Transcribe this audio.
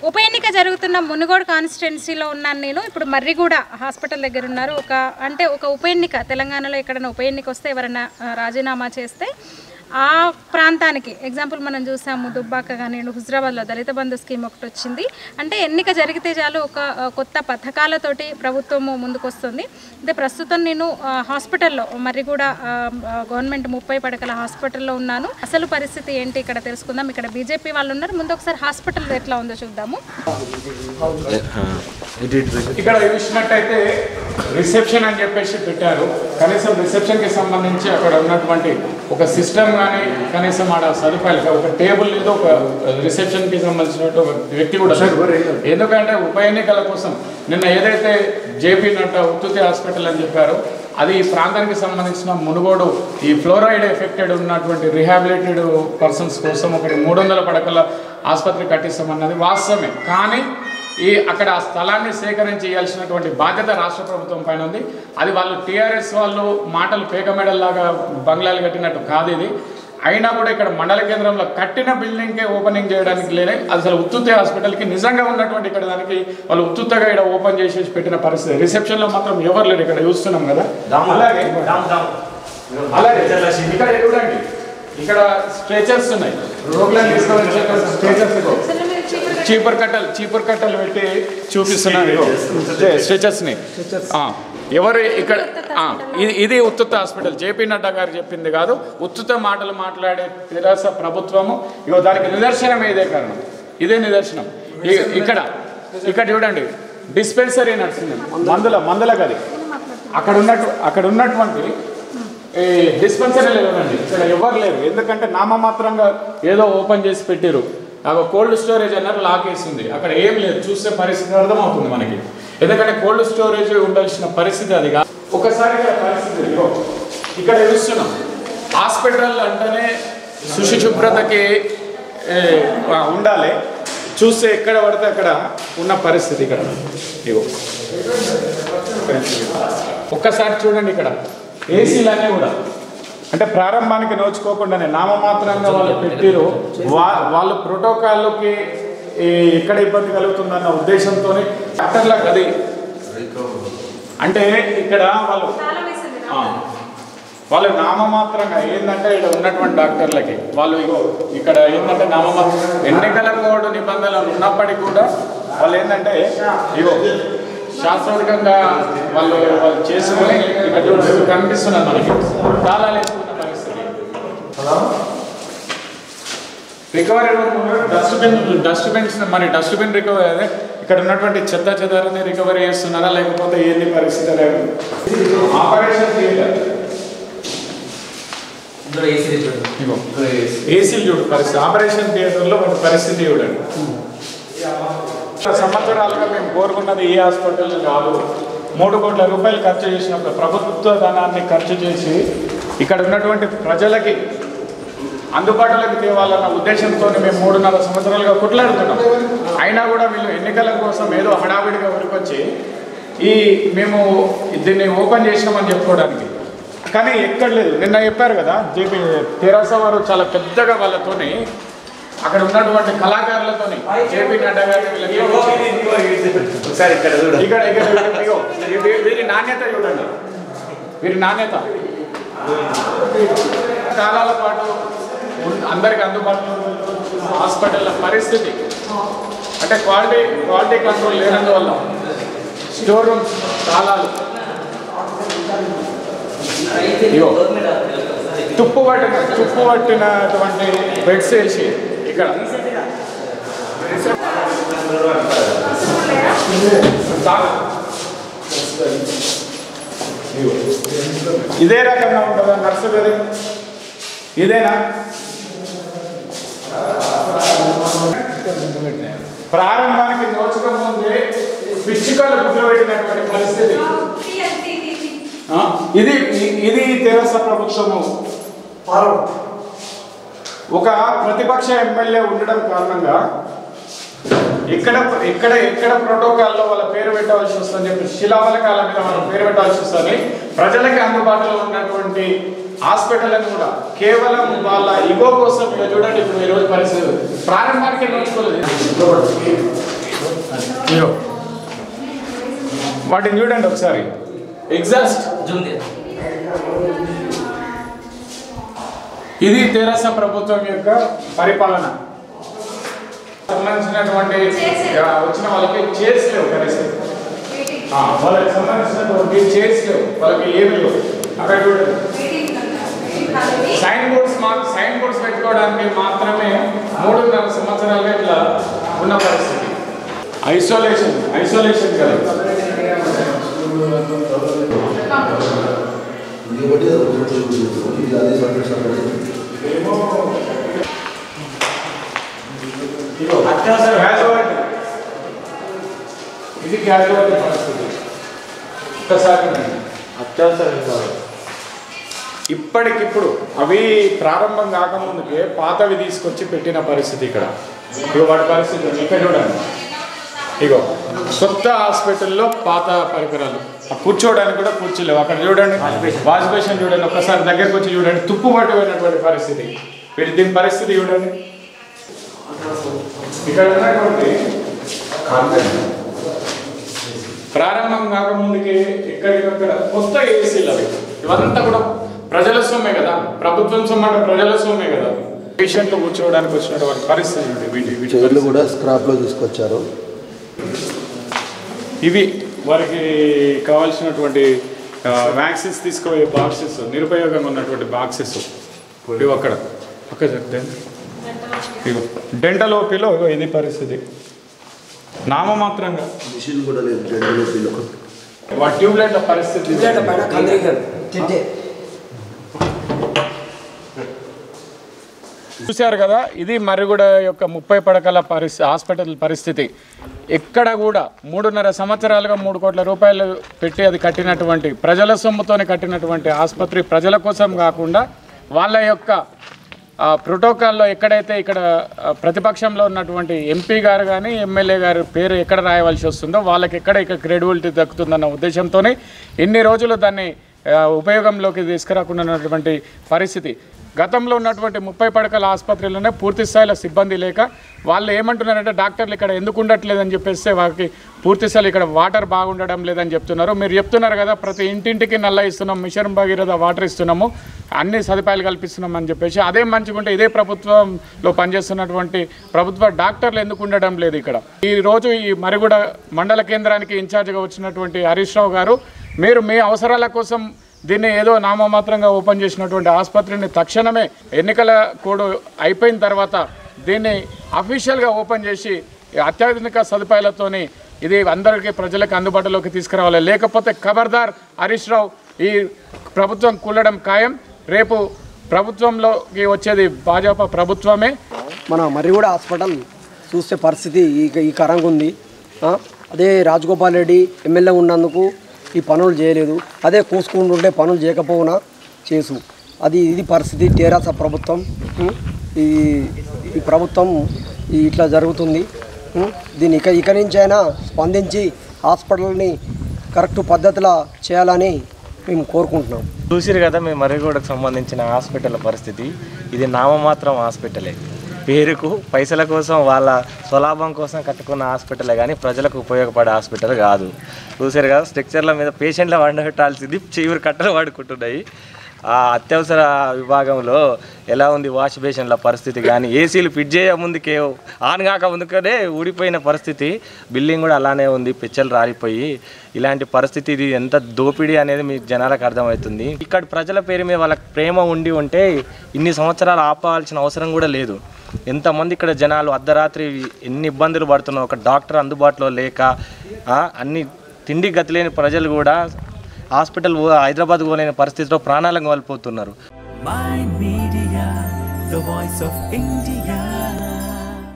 ఉప ఎన్నిక జరుగుతున్న మునుగోడు కాన్స్టిట్యున్సీలో ఉన్నాను నేను ఇప్పుడు మర్రిగూడ హాస్పిటల్ దగ్గర ఉన్నారు ఒక అంటే ఒక ఉప ఎన్నిక తెలంగాణలో ఎక్కడైనా ఉప ఎన్నిక వస్తే ఎవరైనా ఆ, రాజీనామా చేస్తే ఆ ప్రాంతానికి ఎగ్జాంపుల్ మనం చూసాము దుబ్బాక కానీ హుజరాబాద్లో దళిత బంధు స్కీమ్ ఒకటి వచ్చింది అంటే ఎన్నిక జరిగితే చాలు ఒక ఆ, కొత్త పథకాలతోటి ప్రభుత్వము ముందుకొస్తుంది అయితే ప్రస్తుతం నేను ఆ, హాస్పిటల్లో మర్రిగూడ ఆ, ఆ, గవర్నమెంట్ ముప్పై పడకల హాస్పిటల్లో ఉన్నాను అసలు పరిస్థితి ఏంటి ఇక్కడ తెలుసుకుందాం ఇక్కడ బీజేపీ వాళ్ళు ఉన్నారు ముందు ఒకసారి హాస్పిటల్ ఎట్లా ఉందో చూద్దాము ఇక్కడ చూసినట్టయితే రిసెప్షన్ అని చెప్పేసి పెట్టారు కనీసం రిసెప్షన్ కి సంబంధించి అక్కడ ఉన్నటువంటి ఒక సిస్టమ్ కానీ కనీసం ఆడ సదుపాయాలు ఒక టేబుల్ లేదు ఒక రిసెప్షన్ కి సంబంధించినట్టు ఒక వ్యక్తి కూడా లేరు. ఎందుకంటే ఉప ఎన్నికల కోసం నిన్న ఏదైతే జేపీ నడ్డా ఉత్తుతి హాస్పిటల్ అని చెప్పారో అది ఈ ప్రాంతానికి సంబంధించిన మునుగోడు ఈ ఫ్లోరైడ్ ఎఫెక్టెడ్ ఉన్నటువంటి రిహాబిలిటెడ్ పర్సన్స్ కోసం ఒకటి మూడు వందల పడకల ఆసుపత్రి కట్టిస్తామన్నది వాస్తవమే కానీ ఈ అక్కడ ఆ స్థలాన్ని సేకరించి ఇవ్వాల్సినటువంటి బాధ్యత రాష్ట్ర ప్రభుత్వం పైన ఉంది అది వాళ్ళు టీఆర్ఎస్ వాళ్ళు మాటలు పేక మెడల్లాగా బంగ్లాలు కట్టినట్టు కాదు ఇది అయినా కూడా ఇక్కడ మండల కేంద్రంలో కట్టిన బిల్డింగ్కే ఓపెనింగ్ చేయడానికి లేదే అసలు ఉత్తుత్తే హాస్పిటల్కి నిజంగా ఉన్నటువంటి ఇక్కడ దానికి వాళ్ళు ఉత్తుత్తగా ఇక్కడ ఓపెన్ చేసేసి పెట్టిన పరిస్థితి రిసెప్షన్లో మాత్రం ఎవరు లేరు ఇక్కడ చూస్తున్నాం కదా అలాగే అలాగే ఇక్కడ చూడండి ఇక్కడ స్ట్రెచర్స్ ఉన్నాయి రోగులను తీసుకొని స్ట్రెచర్స్ చీపర్ కట్టలు చీపర్ కట్టలు పెట్టి చూపిస్తున్నాను స్ట్రెచర్స్ని ఎవరు ఇక్కడ ఆ, ఇది ఇది ఉత్తుత హాస్పిటల్ జేపీ నడ్డా గారు చెప్పింది కాదు ఉత్తుత మాటలు మాట్లాడే తెరాస ప్రభుత్వము ఇగో దానికి నిదర్శనం ఇదే కారణం ఇదే నిదర్శనం ఇ- ఇక్కడ ఇక్కడ చూడండి డిస్పెన్సరీ నడుస్తుంది మందుల మందుల గది అక్కడ ఉన్నట్టు అక్కడ ఉన్నటువంటి ఈ డిస్పెన్సరీ లేదండి ఇక్కడ ఎవరు లేరు ఎందుకంటే నామమాత్రంగా ఏదో ఓపెన్ చేసి పెట్టారు నాకు కోల్డ్ స్టోరేజ్ అన్నారు లాక్ వేసింది అక్కడ ఏం లేదు చూస్తే పరిస్థితి అర్థమవుతుంది మనకి ఎందుకంటే కోల్డ్ స్టోరేజ్ ఉండాల్సిన పరిస్థితి అది కాదు ఒకసారి ఇక్కడ పరిస్థితి ఇదిగో. ఇక్కడ చూస్తున్నాం హాస్పిటల్ అంటేనే శుచి శుభ్రతకి ఏ, ఆ, ఉండాలి చూస్తే ఎక్కడ పడితే అక్కడ ఉన్న పరిస్థితి ఇక్కడ ఇగో ఒక్కసారి చూడండి ఇక్కడ ఏసీలు అన్నీ కూడా అంటే ప్రారంభానికి నోచుకోకుండానే నామమాత్రంగా వాళ్ళు పెట్టిరు వా వాళ్ళు ప్రోటోకాల్కి ఈ ఎక్కడ ఇబ్బంది కలుగుతుందన్న ఉద్దేశంతో డాక్టర్లకు అది అంటే ఇక్కడ వాళ్ళు ఆ, వాళ్ళు నామమాత్రంగా ఏంటంటే ఇక్కడ ఉన్నటువంటి డాక్టర్లకి వాళ్ళు ఇగో ఇక్కడ ఏంటంటే నామమాత్రం ఎన్నికల కోడ్ నిబంధనలు ఉన్నప్పటికీ కూడా వాళ్ళు ఏంటంటే ఇగో శాస్త్రీయంగా వాళ్ళు వాళ్ళు చేసుకొని ఇక్కడ చూడండి కనిపిస్తున్నది మనకి తాళాలు వేసుకున్న పరిస్థితి రికవరీ డస్ట్బిన్ డస్ట్బిన్స్ మరి డస్ట్బిన్ రికవరీ అదే ఇక్కడ ఉన్నటువంటి చెత్త చెదారాన్ని రికవరీ చేస్తున్నారా లేకపోతే ఏంది పరిస్థితి అనేది ఆపరేషన్ థియేటర్ ఇందులో ఏసీ చూడండి ఇగో ఏసీలు చూడు పరిస్థితి ఆపరేషన్ థియేటర్లో ఒక పరిస్థితి చూడండి సంవత్సరాలుగా మేము కోరుకున్నది ఏ హాస్పిటల్ కాదు మూడు కోట్ల రూపాయలు ఖర్చు చేసినప్పుడు ప్రభుత్వ ధనాన్ని ఖర్చు చేసి ఇక్కడ ఉన్నటువంటి ప్రజలకి అందుబాటులోకి తేవాలన్న ఉద్దేశంతో మేము మూడున్నర సంవత్సరాలుగా కొట్లాడుతున్నాం అయినా కూడా వీళ్ళు ఎన్నికల కోసం ఏదో హడావిడిగా ఉరికొచ్చి ఈ మేము దీన్ని ఓపెన్ చేసినామని చెప్పుకోవడానికి కానీ ఎక్కడ లేదు నిన్న చెప్పారు కదా జేపీ తెరాస వారు చాలా పెద్దగా వాళ్ళతోని అక్కడ ఉన్నటువంటి కళాకారులతోని జేపీ నడ్డా గారిని వీళ్ళకి పిలిపించి ఒకసారి ఇక్కడ చూడండి ఇక్కడ ఇక్కడ ఇక్కడ ఇగో, వీ- వీరి నాణ్యత చూడండి వీరి నాణ్యత కాలాల పాటు ఉన్- అందరికి అందుబాటులో ఉన్న హాస్పిటల్ల పరిస్థితి అంటే క్వాలిటీ క్వాలిటీ కంట్రోల్ లేనందువల్ల స్టోర్ రూమ్స్ తాళాలు ఇగో. తుప్పు పట్టిన తుప్పు పట్టినటువంటి బెడ్స్ వేసి ఇక్కడ తాళం. ఇగో. ఇదే రకంగా ఉంటుందా నర్సు గది ఇదేనా ప్రారంభానికి నోచకం ముందే పిచ్చుకలు గుడ్డబెట్టినటువంటి పరిస్థితి ఆ, ఇది ఇది తెరస ప్రభుత్వము ఒక ప్రతిపక్ష ఎమ్మెల్యే ఉండడం కారణంగా ఎక్కడ ఎక్కడ ఎక్కడ ప్రోటోకాల్లో వాళ్ళ పేరు పెట్టవలసి వస్తుందని చెప్పి శిలాఫలకాల మీద వాళ్ళ పేరు పెట్టాల్సి వస్తుంది ప్రజలకి అందుబాటులో ఉన్నటువంటి హాస్పిటల్ అని కూడా కేవలం వాళ్ళ ఇగో కోసం ఇక చూడండి ఇప్పుడు ఈ రోజు పరిస్థితి ప్రారంభానికి నోచుకోలేదు ఇదో వాటిని చూడండి ఒకసారి ఎగ్జాస్ట్ జూమ్ దే ఇది తెరాస ప్రభుత్వం యొక్క పరిపాలన సంబంధించినటువంటి ఆ, వచ్చిన వాళ్ళకి చైర్స్ లేవు కనీసం ఆ, వాళ్ళకి సంబంధించినటువంటి చైర్స్ లేవు వాళ్ళకి ఏమి లేవు అక్కడ చూడండి సైన్ బోర్డ్స్ మా సైన్ బోర్డ్స్ పెట్టుకోవడానికి మాత్రమే మూడున్నర సంవత్సరాలుగా ఇట్లా ఉన్న పరిస్థితి ఐసోలేషన్ ఐసోలేషన్ కదా అత్యవసర క్యాజువాలిటీ ఇది క్యాజువాలిటీ పరిస్థితి ఒక్కసారి వినండి. అత్యవసరం కాదు ఇప్పటికిప్పుడు అవి ప్రారంభం కాకముందుకే పాతవి తీసుకొచ్చి పెట్టిన పరిస్థితి ఇక్కడ ఇగో వాటి పరిస్థితి ఉంది. ఇక్కడ చూడండి ఇగో కొత్త హాస్పిటల్లో పాత పరికరాలు ఆ కూర్చోవడానికి కూడా కూర్చోలేవు అక్కడ చూడండి వాష్ బేసిన్ చూడండి ఒక్కసారి దగ్గరకు వచ్చి చూడండి తుప్పు పట్టిపోయినటువంటి పరిస్థితి వీటి దీని పరిస్థితి చూడండి ఇక్కడ ఉన్నటువంటి కాంటెంట్ ప్రారంభం కాకముందుకే ఎక్కడికక్కడ కొత్త ఏసీలు అవి ఇవంతా కూడా ప్రజల సొమ్మే కదా ప్రభుత్వం సొమ్ము అంటే ప్రజల సొమ్మే కదా పేషెంట్లు కూర్చోవడానికి వచ్చినటువంటి పరిస్థితి ఉంది వీటి వీటి చైర్లు పరిస్థితి. కూడా స్క్రాప్లో తీసుకొచ్చారు ఇవి వారికి కావాల్సినటువంటి వ్యాక్సిన్స్ తీసుకుపోయే బాక్సెస్ నిరుపయోగంగా ఉన్నటువంటి బాక్సెస్ ఇవి అక్కడ అక్కడ చెప్తే ఇగో డెంటల్ ఓపీలో ఇగో ఇది పరిస్థితి నామమాత్రంగా మిషన్ కూడా లేదు జెండలో పిల్లలు వాటి ట్యూబ్లైట్ల పరిస్థితి చూశారు కదా ఇది మర్రిగూడ యొక్క ముప్పై పడకల పరిస్థితి హాస్పిటల్ పరిస్థితి ఎక్కడ కూడా మూడున్నర సంవత్సరాలుగా మూడు కోట్ల రూపాయలు పెట్టి అది కట్టినటువంటి ప్రజల సొమ్ముతోనే కట్టినటువంటి ఆసుపత్రి ప్రజల కోసం కాకుండా వాళ్ళ యొక్క ఆ, ప్రోటోకాల్లో ఎక్కడైతే ఇక్కడ ఆ, ప్రతిపక్షంలో ఉన్నటువంటి ఎంపీ గారు కానీ ఎమ్మెల్యే గారి పేరు ఎక్కడ రాయవలసి వస్తుందో వాళ్ళకి ఎక్కడ ఇక్కడ క్రెడిబిలిటీ దక్కుతుందన్న ఉద్దేశంతోనే ఇన్ని రోజులు దాన్ని ఆ, ఉపయోగంలోకి తీసుకురాకుండా ఉన్నటువంటి పరిస్థితి గతంలో ఉన్నటువంటి ముప్పై పడకల ఆసుపత్రుల్లోనే పూర్తి స్థాయిలో సిబ్బంది లేక వాళ్ళు ఏమంటున్నారంటే డాక్టర్లు ఇక్కడ ఎందుకు ఉండట్లేదని చెప్పేస్తే వాళ్ళకి పూర్తి స్థాయిలో ఇక్కడ వాటర్ బాగుండడం లేదని చెప్తున్నారు మీరు చెప్తున్నారు కదా ప్రతి ఇంటింటికి నల్ల ఇస్తున్నాం మిషన్ భగీరథ వాటర్ ఇస్తున్నాము అన్ని సదుపాయాలు కల్పిస్తున్నాం అని చెప్పేసి అదే మంచిగుంటే ఇదే ప్రభుత్వంలో పనిచేస్తున్నటువంటి ప్రభుత్వ డాక్టర్లు ఎందుకు ఉండడం లేదు ఇక్కడ ఈ రోజు ఈ మరిగూడ మండల కేంద్రానికి ఇన్ఛార్జిగా వచ్చినటువంటి హరీష్ రావు గారు మీరు మీ అవసరాల కోసం దీన్ని ఏదో నామమాత్రంగా ఓపెన్ చేసినటువంటి ఆసుపత్రిని తక్షణమే ఎన్నికల కోడ్ అయిపోయిన తర్వాత దీన్ని అఫీషియల్గా ఓపెన్ చేసి ఈ అత్యాధునిక సదుపాయాలతోని ఇది అందరికీ ప్రజలకు అందుబాటులోకి తీసుకురావాలి లేకపోతే ఖబర్దార్ హరీష్ రావు ఈ ప్రభుత్వం కూలడం ఖాయం రేపు ప్రభుత్వంలోకి వచ్చేది భాజపా ప్రభుత్వమే మన మర్రిగూడ హాస్పిటల్ చూస్తే పరిస్థితి ఈ ఈ కరంగా ఉంది ఆ, అదే రాజగోపాల్ రెడ్డి ఎమ్మెల్యే ఉన్నందుకు ఈ పనులు చేయలేదు అదే కూసుకుంటుంటే పనులు చేయకపోవునా చేసు అది ఇది పరిస్థితి టేరాస ప్రభుత్వం ఉం, ఈ ఈ ప్రభుత్వం ఈ ఇట్లా జరుగుతుంది ఉం, దీన్ని ఇక ఇక నుంచి అయినా స్పందించి హాస్పిటల్ని కరెక్ట్ పద్ధతిలో చేయాలని మేము కోరుకుంటున్నాం చూసిరు కదా మీ మర్రిగూడకు సంబంధించిన హాస్పిటల్ పరిస్థితి ఇది నామమాత్రం హాస్పిటలే పేరుకు పైసల కోసం వాళ్ళ స్వలాభం కోసం కట్టుకున్న హాస్పిటలే కానీ ప్రజలకు ఉపయోగపడే హాస్పిటల్ కాదు చూసారు కదా స్ట్రక్చర్ల మీద పేషెంట్ల వండబెట్టాల్సింది చీవురు కట్టలు వాడుకుంటున్నాయి ఆ అత్యవసర విభాగంలో ఎలా ఉంది వాష్ బేసిన్ల పరిస్థితి కానీ ఏసీలు ఫిట్ చేయ ముందుకే ఆన్ కాక ముందుకనే ఊడిపోయిన పరిస్థితి బిల్డింగ్ కూడా అలానే ఉంది పిచ్చలు రాలిపోయి ఇలాంటి పరిస్థితి ఇది ఎంత దోపిడీ అనేది మీ జనాలకు అర్థమవుతుంది ఇక్కడ ప్రజల పేరు మీద వాళ్ళకి ప్రేమ ఉండి ఉంటే ఇన్ని సంవత్సరాలు ఆపాల్సిన అవసరం కూడా లేదు ఎంతమంది ఇక్కడ జనాలు అర్ధరాత్రి ఎన్ని ఇబ్బందులు పడుతున్నారు ఒక డాక్టర్ అందుబాటులో లేక ఆ, అన్ని తిండి గతి లేని ప్రజలు కూడా హాస్పిటల్ పో- హైదరాబాద్ పోలేని పరిస్థితిలో ప్రాణాలను కోల్పోతున్నారు My Media, the voice of India.